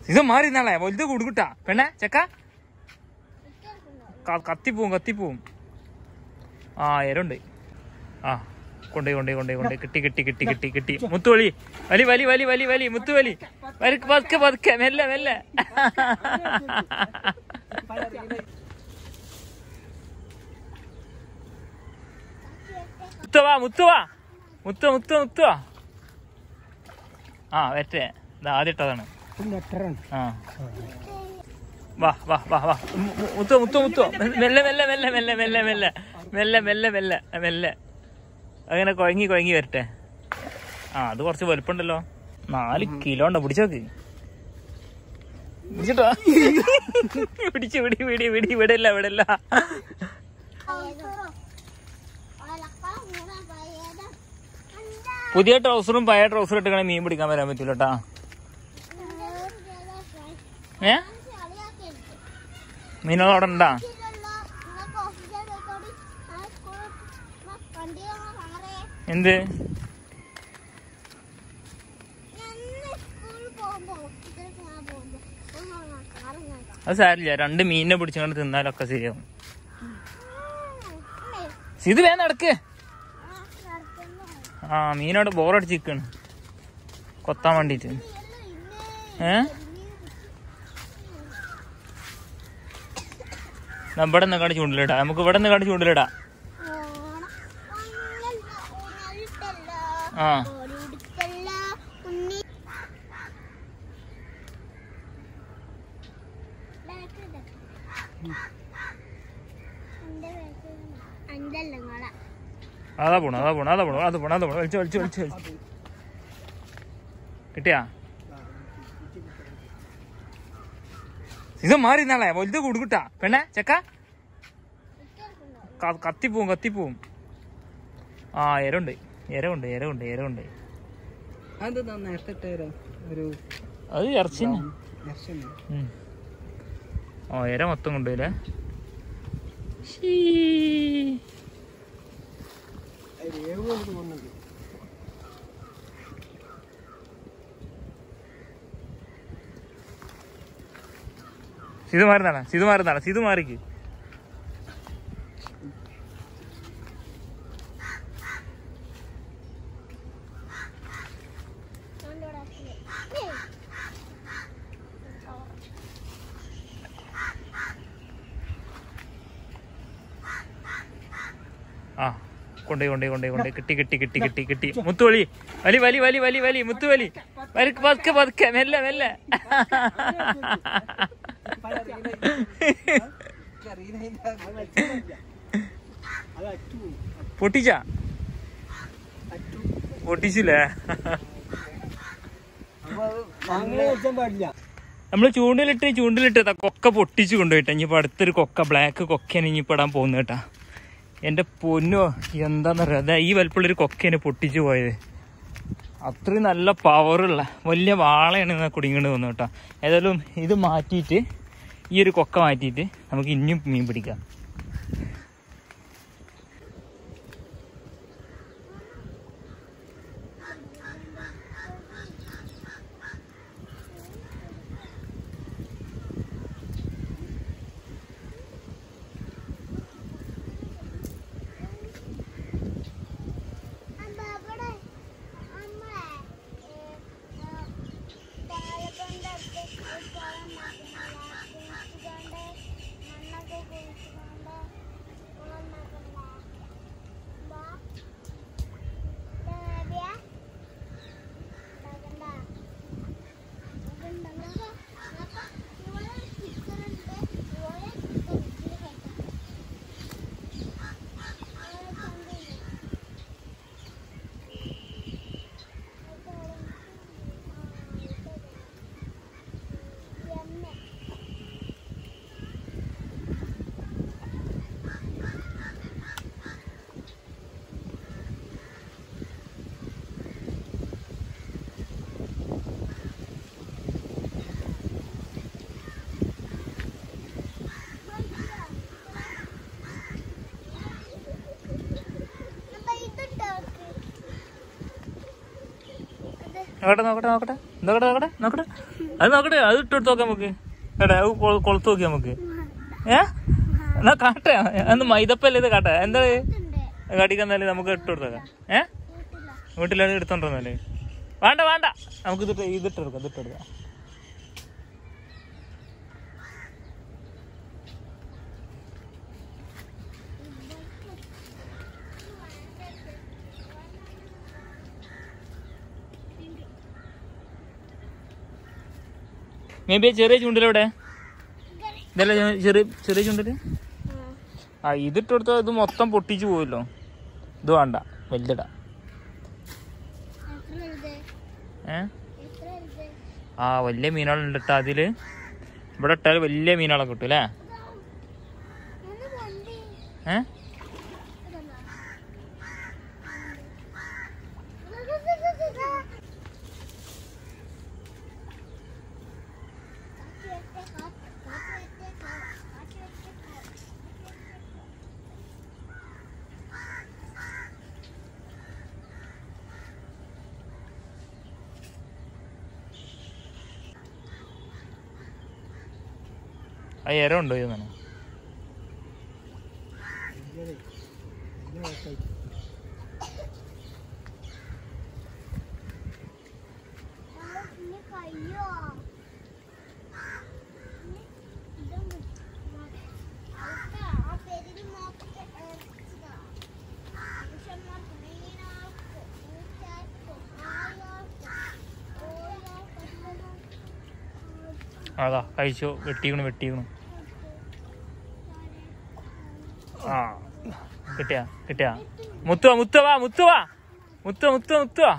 ഇത് മാറി നാളെ വലുത് കൊടുക്കട്ടാ പെണ്ണെ ചെക്ക ക- കത്തിപ്പോവും കത്തിപ്പോവും ആ എരുണ്ട് ആ കൊണ്ടേ കൊണ്ടേ കൊണ്ടേ കൊണ്ടേ കിട്ടി കിട്ടി കിട്ടി കിട്ടി കിട്ടി മുത്തു വലി വലി വലി വലി വലി വലി മുത്തു വലി വലി പതുക്കെ പതുക്കെ മെല്ലെ മെല്ലെ മുത്തുവാ മുത്തുവാ മുത്തു മുത്തു മുത്തുവാ ആ വരട്ടെ ഇത് ആദ്യട്ടതാണ് ആ വാ വാ വാ വാ മു- മു- മുത്തോ മുത്തോ മുത്തോ മെല്ലെ മെല്ലെ മെല്ലെ മെല്ലെ മെല്ലെ മെല്ലെ മെല്ലെ മെല്ലെ മെല്ലെ മെല്ലെ അങ്ങനെ കുഴങ്ങി കുഴങ്ങി വരട്ടെ ആ അത് കുറച്ച് വലുപ്പമുണ്ടല്ലോ നാല് കിലോ ഉണ്ടോ പിടിച്ചോക്ക് പിടിച്ചിട്ടോ പിടിച്ച് പിടി പിടി പിടി ഇവിടെ ഇല്ല ഇവിടെ ഇല്ല പുതിയ ട്രൗസറും പഴയ ട്രൗസറും ഇട്ടിങ്ങനെ മീൻ പിടിക്കാൻ വരാൻ പറ്റൂല കേട്ടാ ഏ മീനുകൾ അവിടെ ഉണ്ടാ എന്ത് അത് സാരില്ല രണ്ട് മീനിനെ പിടിച്ചുകൊണ്ട് തിന്നാലൊക്കെ ശരിയാവും ഇത് വേഗം നടക്ക് ആ മീനോട് ബോറടിച്ചിരിക്കാണ് കൊത്താൻ വേണ്ടിട്ട് ഏ എന്നാ ഇവിടെ നിന്ന് കാട് ചൂണ്ടിലിടാ നമുക്ക് ഇവിടെ നിന്ന് കാട് ചൂണ്ടിലിടാ ആ അതാ പോണു അതാ പോണു അതാ പോണു അത് പോണു അത് പോണു വലിച്ചു വലിച്ചു വലിച്ചു വലിച്ചു കിട്ടിയാ ഇത് മാറി നാളെ വലുത് കൊടുക്കട്ടാ പെണ്ണെ ചെക്ക ക- കത്തിപ്പോവും കത്തിപ്പോവും ആ എരുണ്ട് എരവുണ്ട് എരവുണ്ട് എരവുണ്ട് അത് നേരത്തെ ഇട്ടേരോ ഒരു അത് ഇറച്ചി ഇറച്ചി ഓ എര മൊത്തം കൊണ്ടുപോയില്ലേ തോന്നുന്നുണ്ട് സിതു മാറുന്നതാണ് സിതു മാറുന്നതാണ് സിതു മാറിക്ക് ആ കൊണ്ടേ കൊണ്ടേ കൊണ്ടേ കൊണ്ടേ കിട്ടി കിട്ടി കിട്ടി കിട്ടി കിട്ടി മുത്തു വലി വലി വലി വലി വലി വലി മുത്തു വലി വലി പതുക്കെ പതുക്കെ മെല്ലെ മെല്ലെ പൊട്ടിച്ച പൊട്ടിച്ചില്ലേ അങ്ങനെ വെച്ചാൻ പാടില്ല നമ്മള് ചൂണ്ടിലിട്ട് ചൂണ്ടിലിട്ട് ദാ കൊക്ക പൊട്ടിച്ചു കൊണ്ടുപോയിട്ടാ ഇനിയിപ്പോ അടുത്തൊരു കൊക്ക ബ്ലാക്ക് കൊക്കയാണ് ഇനിയിപ്പോ ഇടാൻ പോകുന്നത് കേട്ടാ എന്റെ പൊന്നോ എന്താന്നറിയാ അതാ ഈ വലുപ്പമുള്ളൊരു കൊക്കയാണ് പൊട്ടിച്ചു പോയത് അത്രയും നല്ല പവറുള്ള വലിയ വാളയാണ് ഇങ്ങനെ കുടുങ്ങിണ്ട് വന്നത് കേട്ടോ ഏതായാലും ഇത് മാറ്റിയിട്ട് ഈ ഒരു കൊക്ക മാറ്റിയിട്ട് നമുക്ക് ഇനിയും മീൻ പിടിക്കാം മണ്ണൊക്കെ കുഴിച്ചു നോക്കട്ടെ നോക്കട്ടെ നോക്കട്ടെ നോക്കട്ടെ നോക്കട്ടെ നോക്കട്ടെ അത് നോക്കട്ടെ അത് ഇട്ടെടുത്ത് നോക്കാം നമുക്ക് എടാ അത് കൊ- കൊളുത്ത് നോക്കി നമുക്ക് ഏ എന്നാ കാട്ടെ അന്ന് മൈദപ്പല്ലേ ഇത് കാട്ടെ എന്താ കാട്ടിക്കെന്നാല് നമുക്ക് ഇട്ട് കൊടുത്തേക്കാം ഏ വീട്ടിലാണ് എടുത്തോണ്ടിരുന്നല്ലേ വേണ്ട വേണ്ട നമുക്ക് ഇതിട്ട് ഇതിട്ടെടുക്കാം ഇതിട്ടെടുക്കാം മേ ബി ചെറിയ ചൂണ്ടലെവിടെ ഇതല്ല ചെ- ചെറിയ ചെറിയ ചൂണ്ടല് ആ ഇതിട്ട് കൊടുത്താൽ ഇത് മൊത്തം പൊട്ടിച്ചു പോവല്ലോ ഇത് വേണ്ട വലുതിട ഏ ആ വലിയ മീനുകളുണ്ട് കേട്ടോ അതില് ഇവിടെ ഇട്ടാൽ വലിയ മീനുകളെ കിട്ടും അല്ലേ ഏ ആ ഇര ഉണ്ടോ ഇതെന്നാണ് അതാ കഴിച്ചു വെട്ടിക്കണു വെട്ടിക്കണു ആ കിട്ടിയാ കിട്ടിയാ മുത്തുവാ മുത്തുവാ മുത്തുവാ മുത്തുവാ മുത്തുവാ മുത്തുവാ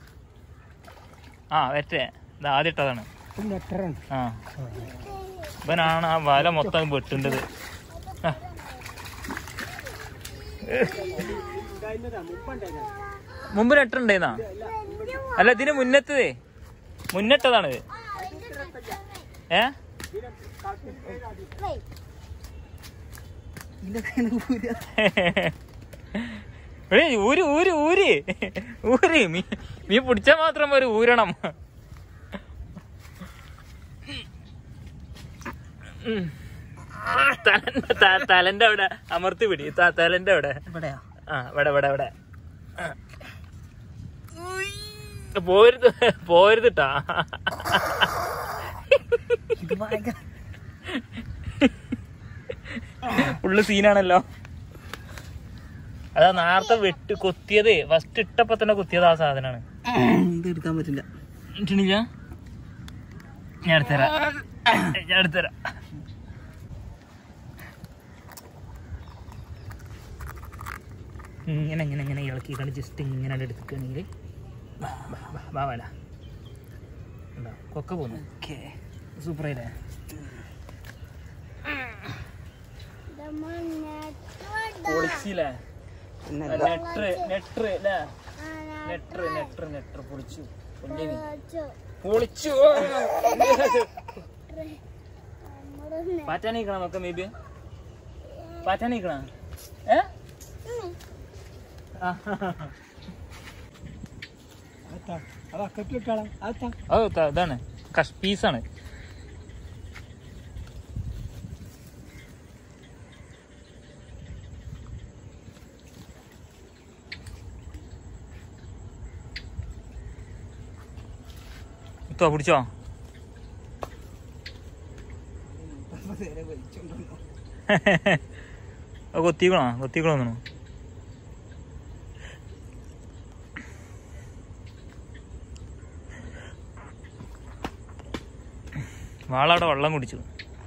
ആ വെറ്റേ ഇത് ആദ്യം ഇട്ടതാണ് പിന്നെ എത്ര ഉണ്ട് ആ ഇവനാണ് ആ വല മൊത്തം വെട്ടേണ്ടത് ആ, മുമ്പ് നെട്ടുണ്ടായിരുന്നാ അല്ല ഇതിന് മുന്നത്തതേ മുന്നിട്ടതാണിത് ഏ എടീ, ഊര് ഊര് ഊര് ഊര് മീ മീ പിടിച്ചാ മാത്രം ഒരു ഊരണം ഉം. തലന്റെ ത- തലന്റെ അവിടെ അമർത്തി പിടി ത- തലന്റെ അവിടെ ഇവിടെയാ ആ ഇവിടെ ഇവിടെ ഇവിടെ ആ. പോരുത് പോരുതിട്ടാ ഇത് ഭയങ്കര ഉള്ളു സീനാണല്ലോ അതാ നേരത്തെ വെട്ട് കൊത്തിയത് ഫസ്റ്റ് ഇട്ടപ്പോ തന്നെ കൊത്തിയത് ആ സാധനമാണ് ഇത് എടുക്കാൻ പറ്റില്ല ഇട്ടിണില്ല ഞാൻ എടുത്തരാം ഞാൻ എടുത്തരാം ഇങ്ങനെ ഇങ്ങനെ ഇങ്ങനെ ഇളക്കി കളി ജസ്റ്റ് ഇങ്ങനെ എടുക്കുകയാണെങ്കിൽ ബാവല ഉണ്ടോ കൊക്ക പോന്നു ഓക്കേ സൂപ്പറായില്ലേ പൊളിച്ചില്ലേ പിന്നെ നെട്ര് നെട്ര് അല്ലേ നെട്ര് നെട്ര് നെട്ര് പൊളിച്ചു വലിയ മീൻ. പൊളിച്ചു പാറ്റാൻ നിക്കണം നോക്കാം മേബി പാറ്റാൻ നിക്കണ ഏ ആ. അതാ അതാ കെട്ടിട്ടാളാ അതാ അത് ത- ഇതാണ് കഷ് പീസാണ് ഇത്തോ പിടിച്ചോ നേരെ വലിച്ചോണ്ടോ അത് കൊത്തിക്കണോ കൊത്തിക്കണോ തോന്നുന്നു വാളവിടെ വെള്ളം കുടിച്ചു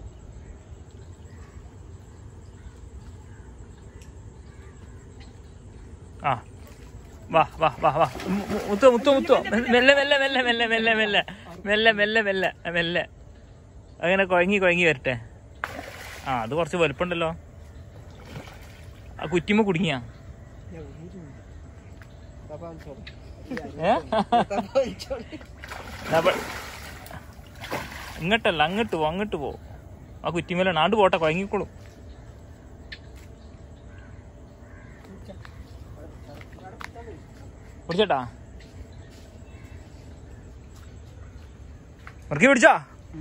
ആ വാ വാ വാ വാ മു- മു- മുത്തോ മുത്തോ മുത്തോ മെല്ലെ മെല്ലെ മെല്ലെ മെല്ലെ മെല്ലെ മെല്ലെ മെല്ലെ മെല്ലെ മെല്ലെ മെല്ലെ അങ്ങനെ കുഴങ്ങി കുഴങ്ങി വരട്ടെ ആ അത് കുറച്ച് വലുപ്പമുണ്ടല്ലോ ആ കുറ്റിമ്മ കുടുങ്ങിയാ ഏ? ദാ പ- ഇങ്ങോട്ടല്ല അങ്ങോട്ട് പോ അങ്ങോട്ട് പോ ആ കുറ്റിമേലാണ് ആണ്ട് പോട്ടെ കുഴങ്ങിക്കോളും പിടിച്ചേട്ടാ ഉറക്കി പിടിച്ചാ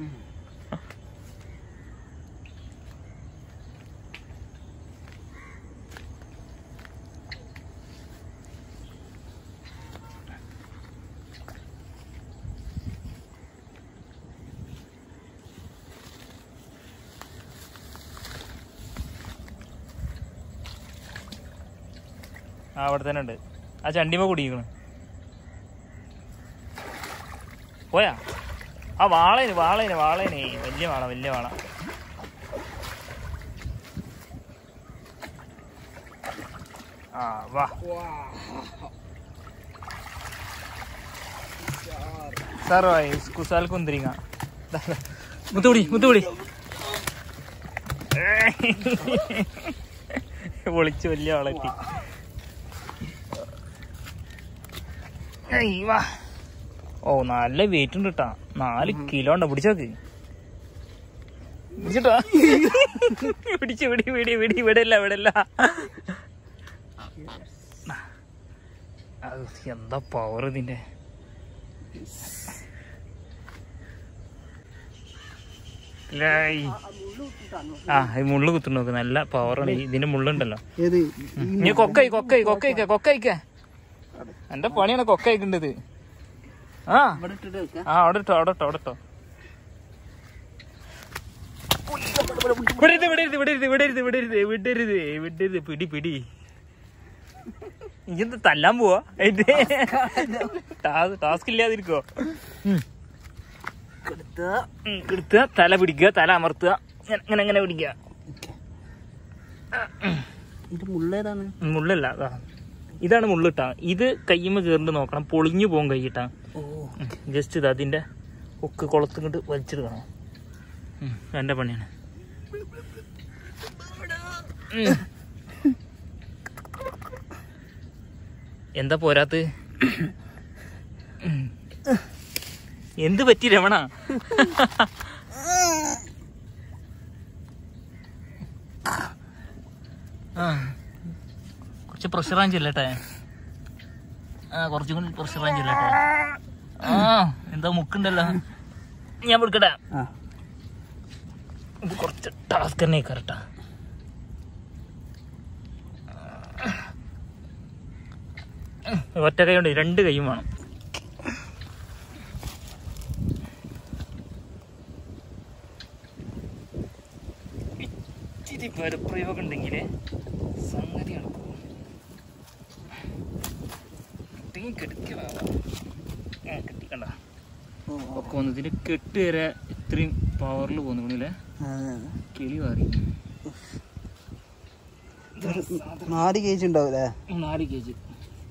ആ അവിടെ തന്നെ ഉണ്ട് ആ ചണ്ടിമ കുടിക്കണം പോയാ ആ വാളേന് വാളേന് വാളേന് വലിയ വാള വലിയ വാള ആ വാ സാറോ കുസാൽ കുന്തിരിങ്ങ മുത്തുപിടി മുത്തുപിടി പൊളിച്ച് വലിയ ആളെത്തി ഏയ് വാ. ഓ നല്ല വെയിറ്റ് ഉണ്ട് കേട്ടാ നാല് കിലോ ഉണ്ടോ പിടിച്ചോക്ക് പിടിച്ചിട്ടോ പിടിച്ച് പിടി പിടി പിടി ഇവിടെ ഇല്ല ഇവിടെ ഇല്ല അത് എന്താ പവർ ഇതിന്റെ ലേയ്. ആ ഈ മുള്ളു കുത്തു നോക്ക് നല്ല പവറാണ് ഇതിന്റെ മുള്ളുണ്ടല്ലോ ഏത് നീ കൊക്കൈ കൊക്കൈ കൊക്കൈക്ക കൊക്കൈക്ക എന്റെ പണിയാണ് കൊക്കൈക്കേണ്ടത് ആ ഇവിടെ ഇട്ടിട്ട് വെക്കാം ആ അവിടെ ഇട്ടോ അവിടെ ഇട്ടോ അവിടെ ഇട്ടോ വിടരുത് വിടരുത് വിടരുത് വിടരുത് വിടരുത് വിടരുത് വിടരുത് പിടി പിടി ഇതെന്ത് തല്ലാൻ പോവാ ഇത് ടാസ്ക് ഇല്ലാതിരിക്കോ എടുത്ത എടുത്തുക തല പിടിക്കുക തല അമർത്തുക ഇങ്ങനെ ഇങ്ങനെ ഇങ്ങനെ പിടിക്കുക ഇത് മുള്ളേതാണ് മുള്ളല്ല അതാ ഇതാണ് മുള്ളിട്ടാ ഇത് കയ്യുമ്മ കേറിണ്ട് നോക്കണം പൊളിഞ്ഞു പോകും കൈയിട്ടാ ഓ ജസ്റ്റ് ഇത് അതിന്റെ ഒക്കെ കുളത്തിങ്ങോട്ട് വലിച്ചെടുക്കണം ഉം, എന്റെ പണിയാണ് ഉം. എന്താ പോരാത്ത് ഉം. എന്ത് പറ്റി രമണ ആ കുറച്ച് പ്രഷർ ആൻ ചെല്ലട്ടെ ആ കുറച്ചും കൂടി പ്രഷർ ആൻ ചെല്ലട്ടെ ആ എന്താ മുക്കുണ്ടല്ലോ ഞാൻ കൊടുക്കട്ടെ ആ ഇത് കുറച്ച് ടാസ്ക് തന്നെ കറക്റ്റാ ഒറ്റ കൈ കൊണ്ട് രണ്ട് കൈയും വേണം ഇച്ചിരി പരപ്രയോഗം ഉണ്ടെങ്കിൽ സംഗതി നടക്കും കിട്ടി കിടക്കണ കിട്ടിക്കണ്ട ഓ ഒക്കെ വന്നു ഇതിന്റെ കെട്ട് വരെ ഇത്രയും പവറിൽ പോകുന്നു കിളി മാറി നാല് കേജ് ഉണ്ടാവൂലേ നാല് കെ ജി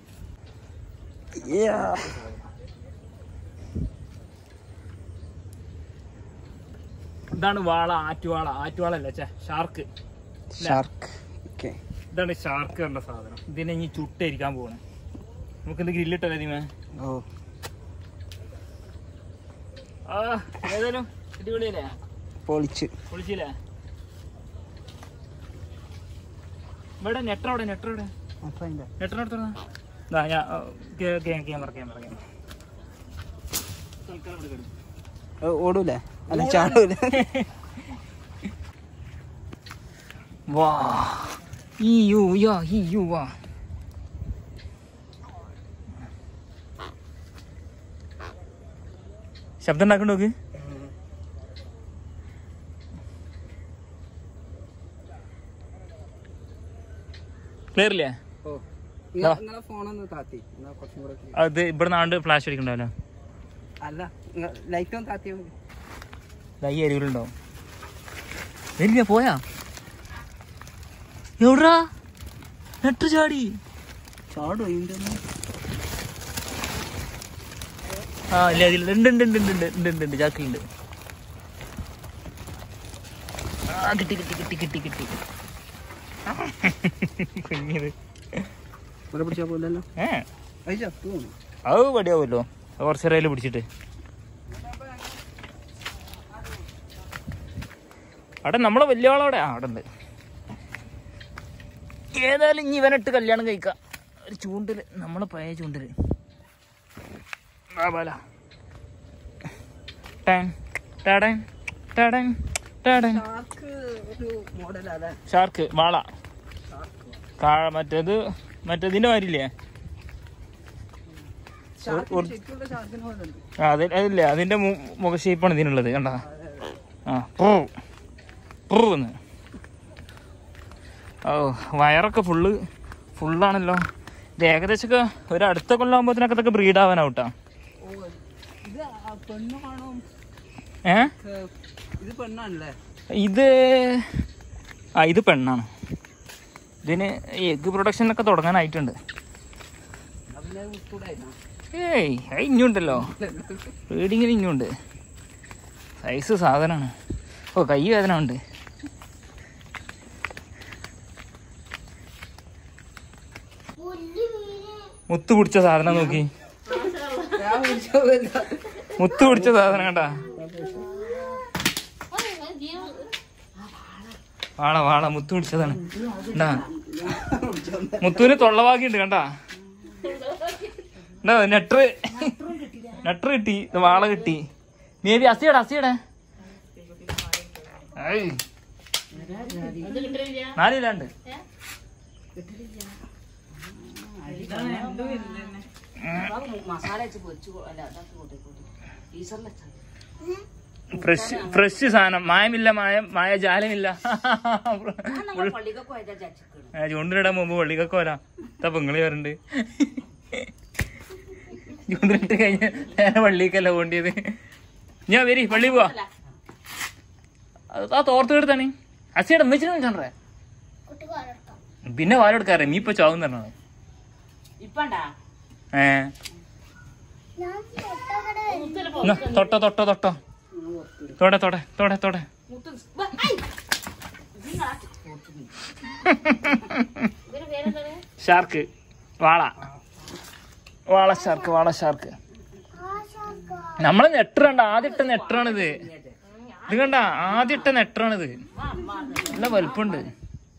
ഇതാണ് വാള ആറ്റുവാള ആറ്റുവാള അല്ല ചേ ഷാർക്ക് ഷാർക്ക് ഓക്കെ ഇതാണ് ഷാർക്ക് എന്ന സാധനം ഇതിനെ ഇനി ചുട്ടരിക്കാൻ പോവാണ് നമുക്ക് എന്ത് ഗ്രില്ലിട്ടല്ലേ ഇതിമേ ഓ ആ ഏതായാലും അടിപൊളിയല്ലേ പൊളിച്ച് പൊളിച്ചില്ലേ ഇവിടെ നെട്ടറവിടെ നെട്ടറവിടെ അപ്പൊ അതിന്റെ നെട്ടറെടുത്തോടാ ഞാൻ ക്യാമറ ക്യാമറ ക്യാമറ തൽക്കാലം ഇവിടെ കിടക്കും ഓ, ഓടൂലേ അല്ല ചാടൂലേ വാ ഈ യു യാ ഈ യു വാ ശബ്ദം ഉണ്ടാക്കണ്ട നോക്ക് ക്ലിയർ ഇല്ലേ ഓ ദാ. നിങ്ങളെ ഫോണൊന്ന് താത്തി എന്നാ കുറച്ചും കൂടെ clear. അത് ഇവിടെ നാണ്ട് ഫ്ലാഷ് അടിക്കണ്ടാവല്ലോ അല്ല ലൈറ്റ് ഒന്ന് താത്തിയാ മതി ദാ ഈ അരുവിലുണ്ടാവും വരില്ല പോയാ എവിടാ നെട്ട് ചാടി ചാടോ ഇതിന്റെ ഒന്നും? ആ ഇല്ല അതില്ല ഉണ്ട് ഉണ്ട് ഉണ്ട് ഉണ്ട് ഉണ്ട് ഉണ്ട് ഉണ്ട് ഉണ്ട് ചാക്കിലുണ്ട് ആ കിട്ടി കിട്ടി കിട്ടി കിട്ടി കിട്ടി കുഞ്ഞത് ഇവിടെ പിടിച്ചാ പോലല്ലോ ഏ അത് ചത്തു പോണു അത് പടിയാവുമല്ലോ കുറച്ച് നേരം പിടിച്ചിട്ട് അവിടെ നമ്മളെ വലിയ ആളവിടെ ആ അവിടെ ഉണ്ട് ഏതായാലും ഇനി ഇവനിട്ട് കല്യാണം കഴിക്കാം ഒരു ചൂണ്ടില് നമ്മളെ പഴയ ചൂണ്ടില് ആ ബാല ടാൻ ടാടൻ ടാടൻ ടാടൻ ഷാർക്ക് ഒരു മോഡലാ അല്ലേ ഷാർക്ക് വാള കാ മറ്റേത് മറ്റേതിന്റെ മാരില്ലേ ഷാർക്ക് ശരിക്കുള്ള ഷാർക്കിന് പോലെ ഉണ്ട് ആ അത് അതില്ലേ അതിന്റെ മു- മുഖ ഷേപ്പാണ് ഇതിനുള്ളത് കണ്ട ആ പൂ പൂന്ന് ഓ വയറൊക്കെ ഫുള്ള് ഫുള്ളാണല്ലോ ഇത് ഏകദേശമൊക്കെ ഒരു അടുത്ത കൊല്ലാകുമ്പോഴത്തേനൊക്കെ ഇതൊക്കെ ബ്രീഡ് ആവാനാവട്ടാ ഓ ഇത് ആ പെണ്ണ് കാണും ഏ ഏ, ഇത് പെണ്ണാണല്ലേ ഇത് ആ ഇത് പെണ്ണാണ് ഇതിന് എഗ് പ്രൊഡക്ഷൻ ഒക്കെ തുടങ്ങാനായിട്ടുണ്ട് അതിനെ വിട്ടൂടായിരുന്നു ഏയ് അത് ഇനിയുണ്ടല്ലോ റീഡിങ്ങിന് ഇനിയുണ്ട് സൈസ് സാധനമാണ് ഓ കൈ വേദന ഉണ്ട് മുത്ത് പിടിച്ച സാധനം നോക്കി ഞാൻ വിളിച്ചതല്ല മുത്ത് പിടിച്ച സാധനം കണ്ടാ വാള വാള മുത്ത് പിടിച്ചതാണ് കണ്ടാ മുത്തുവിന് തൊള്ളവാക്കിണ്ട് കണ്ടാ കണ്ടോ നെട്ടറ് നെട്ടറ് കിട്ടി ഇത് വാള കിട്ടി മേ ബി അസിയടെ അസിയടെ ഏയ്. നാലില്ലാണ്ട് മസാല വെച്ച് പൊരിച്ചു കൊ- അല്ല അതൊക്കെ കൂട്ടി കൂട്ടി ടീച്ചറിൽ വെച്ചാൽ ഫ്രഷ് ഫ്രഷ് സാധനം മായമില്ല മായം മായ ജാലമില്ല ഞങ്ങൾ പള്ളിക്കൊക്കെ പോയതാ ചച്ചിക്കണ് ചൂണ്ടിനിടാൻ മുമ്പ് പള്ളിക്കൊക്കെ വരാം ഇതാ പെങ്ങളി വരണ്ട് ചൂണ്ടിനിട്ട് കഴിഞ്ഞ നേരെ പള്ളിക്കല്ല പോണ്ടിയത് ഞാൻ വരി പള്ളി പോവാ അത് ആ തോർത്ത് എടുത്താണ് അച്ഛയുടെ അമ്മച്ചിനെ വിളിച്ചോണ്ടേ പിന്നെ വാലെടുക്കാറേ നീ ഇപ്പൊ ചാവും തരണത് ഇപ്പണ്ടാ ഏ എന്നാ, തൊട്ടോ തൊട്ടോ തൊട്ടോ തൊടെ തൊടെ തൊടെ തൊടെ മുത്ത് ബ, ഐ! ഇതിങ്ങളാ കൊടുത്തു. ഇതിന്റെ പേരെന്താണ്? ഷാർക്ക് വാള വാള ഷാർക്ക് വാള ഷാർക്ക് നമ്മള് നെട്ടറണ്ട ആദ്യത്തെ നെട്ടറാണിത് ഇത് കണ്ട ആദ്യത്തെ നെട്ടറാണിത് ആ, അമ്മ അത്. നല്ല വലുപ്പമുണ്ട് അത്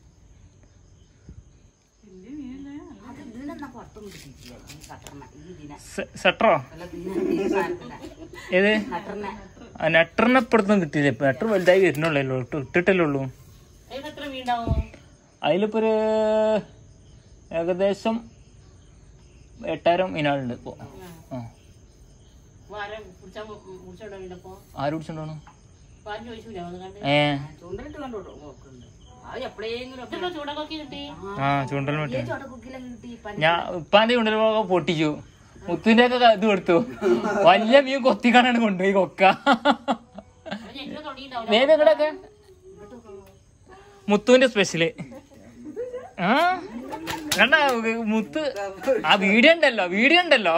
ഇതിനെന്നാ പുറത്തൊന്നും കിട്ടിയിട്ടില്ല. ഈ കട്ടറിനെ, ഈ ഇതിനെ. സെ- സെട്ടറോ അല്ല, ഇതിനെ, ഈ സാധനത്തിനെ. ഏത് കട്ടറിനെ. ആ നെട്ടറിനെ ഇപ്പുറത്തൊന്നും കിട്ടിയില്ല ഇപ്പൊ നെട്ടർ വലുതായി വരുന്നുള്ളൂ ഇട്ട് ഇട്ടിട്ടല്ലേ ഉള്ളൂ അതിന് എത്ര വീണ്ടാവും? അതിലിപ്പോ ഒരു ഏകദേശം എട്ടായിരം ഇനാളുണ്ട് ഇപ്പൊ ആ വാര പിടിച്ചാ മു- മുറിച്ചോണ്ടാ വീണ്ടപ്പോ? ആര് പിടിച്ചോണ്ടാണ് പാല് ചോദിച്ചൂലേ വന്ന് കണ്ട്? ഏ ചൂണ്ടലിട്ട് കണ്ടു നോക്കുന്നുണ്ട്. അത് എപ്പോഴെങ്കിലും ഒക്കെ. ചൂടക്കൊക്കെ കിട്ടി ആ ചൂണ്ടൽ മറ്റേ ചൂടക്കൊക്കിലും കിട്ടി പല ഞാൻ ഉപ്പാന്റെ ചൂണ്ടലൊക്കെ പൊട്ടിച്ചു മുത്തുവിന്റെ ഒക്കെ ഇത് കൊടുത്തു വലിയ മീൻ കൊത്തിക്കാനാണ് കൊണ്ടുപോയി കൊക്ക ഞെട്ടിന് തുടങ്ങിയിട്ടുണ്ടാവില്ല വേവ് എങ്ങടെയൊക്കെ മുത്തുവിന്റെ സ്പെഷ്യല് ആ കണ്ട മുത്ത് ആ വീഡിയോ ഉണ്ടല്ലോ വീഡിയോ ഉണ്ടല്ലോ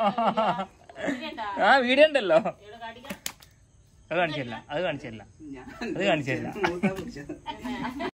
ആ വീഡിയോ ഉണ്ടല്ലോ ഇവിടെ കാട്ടിക്കാം അത് കാണിച്ചില്ല അത് കാണിച്ചില്ല ഞാൻ അത് കാണിച്ചില്ല മൂത്താ വിളിച്ചത്